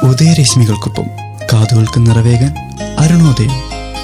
ഉദയരശ്മികൾക്കൊപ്പം കാതുകൾക്ക് നിറവേകാൻ അരുണോദയം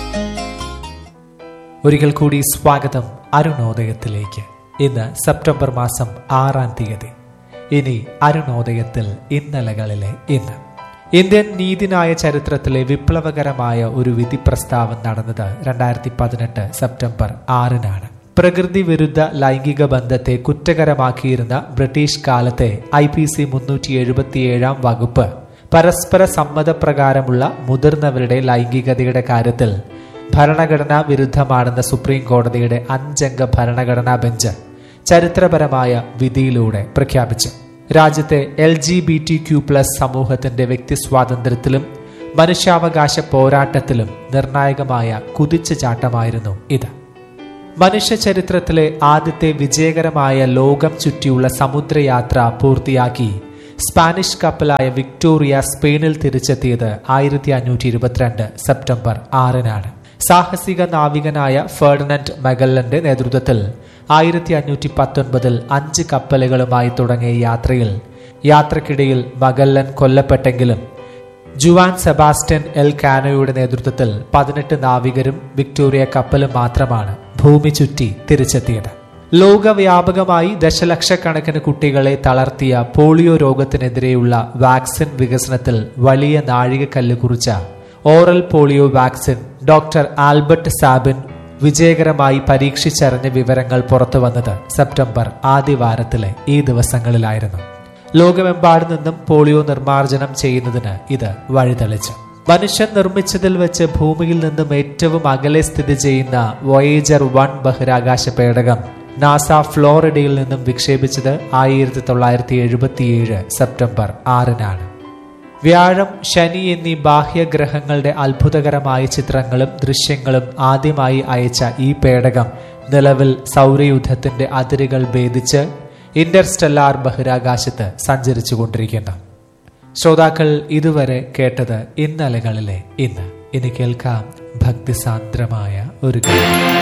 ഒരിക്കൽ കൂടി സ്വാഗതം അരുണോദയത്തിലേക്ക് ഇന്ന് സെപ്റ്റംബർ മാസം ആറാം തീയതി ഇനി അരുണോദയത്തിൽ ഇന്നലകളിലെ ഇന്ന് ഇന്ത്യൻ നീതിന്യായ ചരിത്രത്തിലെ വിപ്ലവകരമായ ഒരു വിധി പ്രസ്താവം നടന്നത് രണ്ടായിരത്തി പതിനെട്ട് സെപ്റ്റംബർ ആറിനാണ് പ്രകൃതി വിരുദ്ധ ലൈംഗിക ബന്ധത്തെ കുറ്റകരമാക്കിയിരുന്ന ബ്രിട്ടീഷ് കാലത്തെ ഐ പി സി മുന്നൂറ്റി എഴുപത്തിയേഴാം വകുപ്പ് പരസ്പര സമ്മതപ്രകാരമുള്ള മുതിർന്നവരുടെ ലൈംഗികതയുടെ കാര്യത്തിൽ ഭരണഘടനാ വിരുദ്ധമാണെന്ന സുപ്രീം കോടതിയുടെ അഞ്ചംഗ ഭരണഘടനാ ബെഞ്ച് ചരിത്രപരമായ വിധിയിലൂടെ പ്രഖ്യാപിച്ചു രാജ്യത്തെ L G B T Q plus സമൂഹത്തിന്റെ വ്യക്തി സ്വാതന്ത്ര്യത്തിലും മനുഷ്യാവകാശ പോരാട്ടത്തിലും നിർണായകമായ കുതിച്ചുചാട്ടമായിരുന്നു ഇത് മനുഷ്യ ചരിത്രത്തിലെ ആദ്യത്തെ വിജയകരമായ ലോകം ചുറ്റിയുള്ള സമുദ്രയാത്ര പൂർത്തിയാക്കി സ്പാനിഷ് കപ്പലായ വിക്ടോറിയ സ്പെയിനിൽ തിരിച്ചെത്തിയത് ആയിരത്തി അഞ്ഞൂറ്റി ഇരുപത്തിരണ്ട് സെപ്റ്റംബർ ആറിനാണ് സാഹസിക നാവികനായ ഫെർഡിനൻഡ് മെഗല്ലന്റെ നേതൃത്വത്തിൽ ആയിരത്തി അഞ്ഞൂറ്റി പത്തൊൻപതിൽ അഞ്ച് കപ്പലുകളുമായി തുടങ്ങിയ യാത്രയിൽ യാത്രക്കിടയിൽ മഗല്ലൻ കൊല്ലപ്പെട്ടെങ്കിലും ജുവാൻ സെബാസ്റ്റ്യൻ എൽ കാനോയുടെ നേതൃത്വത്തിൽ പതിനെട്ട് നാവികരും വിക്ടോറിയ കപ്പലും മാത്രമാണ് ഭൂമി ചുറ്റി തിരിച്ചെത്തിയത് ലോകവ്യാപകമായി ദശലക്ഷക്കണക്കിന് കുട്ടികളെ തളർത്തിയ പോളിയോ രോഗത്തിനെതിരെയുള്ള വാക്സിൻ വികസനത്തിൽ വലിയ നാഴികക്കല്ല് കുറിച്ച oral polio vaccine doctor Albert Sabin വിജയകരമായി പരീക്ഷിച്ചറിഞ്ഞ വിവരങ്ങൾ പുറത്തുവന്നത് സെപ്റ്റംബർ ആദ്യവാരത്തിലെ ഈ ദിവസങ്ങളിലായിരുന്നു ലോകമെമ്പാടു നിന്നും പോളിയോ നിർമ്മാർജ്ജനം ചെയ്യുന്നതിന് ഇത് വഴിതെളിച്ചു മനുഷ്യൻ നിർമ്മിച്ചതിൽ വെച്ച് ഭൂമിയിൽ നിന്നും ഏറ്റവും അകലെ സ്ഥിതി ചെയ്യുന്ന വോയേജർ വൺ ബഹിരാകാശ പേടകം നാസ ഫ്ലോറിഡയിൽ നിന്നും വിക്ഷേപിച്ചത് ആയിരത്തി തൊള്ളായിരത്തി എഴുപത്തിയേഴ് സെപ്റ്റംബർ ആറിനാണ് വ്യാഴം ശനി എന്നീ ബാഹ്യഗ്രഹങ്ങളുടെ അത്ഭുതകരമായ ചിത്രങ്ങളും ദൃശ്യങ്ങളും ആദ്യമായി അയച്ച ഈ പേടകം നിലവിൽ സൗരയുദ്ധത്തിന്റെ അതിരുകൾ ഭേദിച്ച് ഇന്റർസ്റ്റെല്ലാർ ബഹിരാകാശത്ത് സഞ്ചരിച്ചുകൊണ്ടിരിക്കുന്നു ശ്രോതാക്കൾ ഇതുവരെ കേട്ടത് ഇന്നലകളിലെ ഇന്ന് ഇനി കേൾക്കാം ഭക്തിസാന്ദ്രമായ ഒരു ഗാനം